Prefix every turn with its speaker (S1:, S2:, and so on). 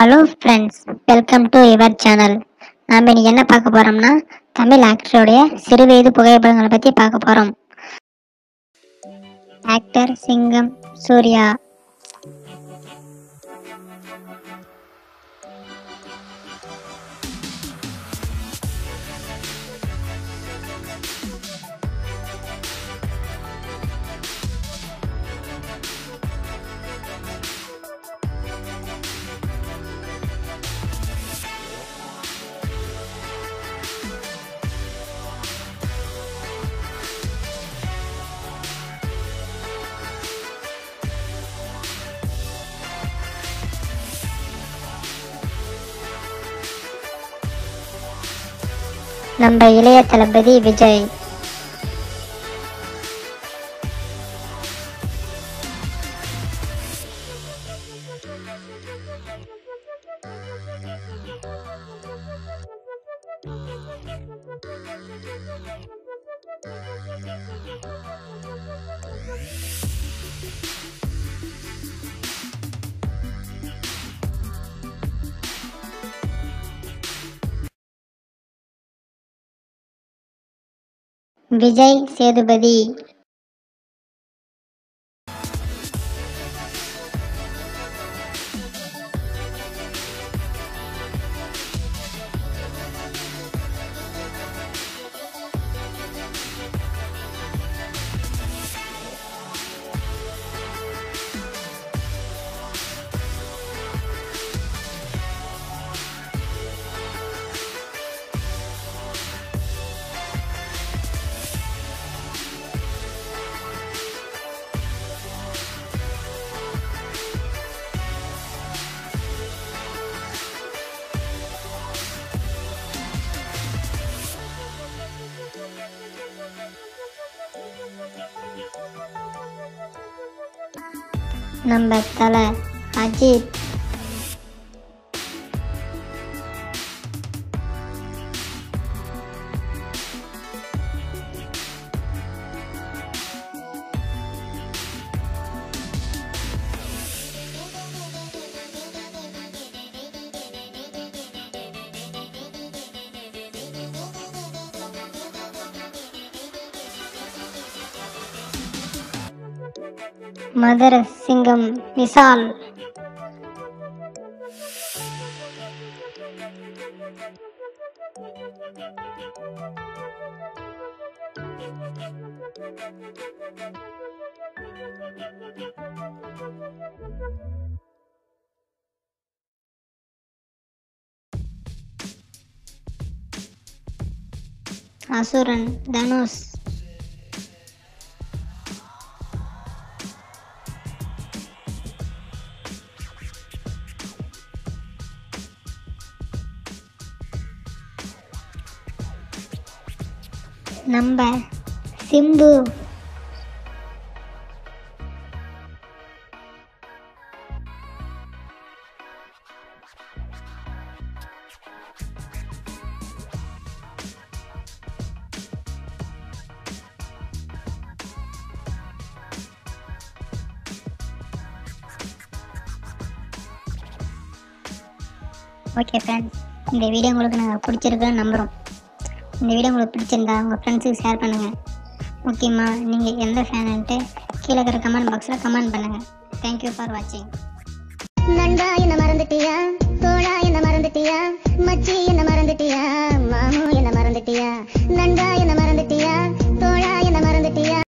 S1: hello friends welcome to your channel நாம் இன்னைக்கு என்ன பார்க்க போகிறோம்னா தமிழ் ஆக்டருடைய சிறுவயது புகைப்படங்களை பற்றி பார்க்க போகிறோம் ஆக்டர் சிங்கம் சூர்யா நம்ம இளைய தளபதி விஜய் விஜய் சேதுபதி நம்ம தலை அஜித் மதுர சிங்கம் விஷால் அசுரன் தனுஷ் நம்ம சிம்பு ஓகே ஃப்ரெண்ட்ஸ் இந்த வீடியோ உங்களுக்கு நாங்கள் பிடிச்சிருக்குன்னு நம்புகிறோம் இந்த வீடியோ உங்களுக்கு பிடிச்சிருந்தா உங்கள் ஃப்ரெண்ட்ஸுக்கு ஷேர் பண்ணுங்கள் முக்கியமாக நீங்கள் எந்த ஃபேனுன்ட்டு கீழே இருக்கிற கமெண்ட் பாக்ஸில் கமெண்ட் பண்ணுங்கள் தேங்க்யூ ஃபார் வாட்சிங்
S2: நண்பா என்ன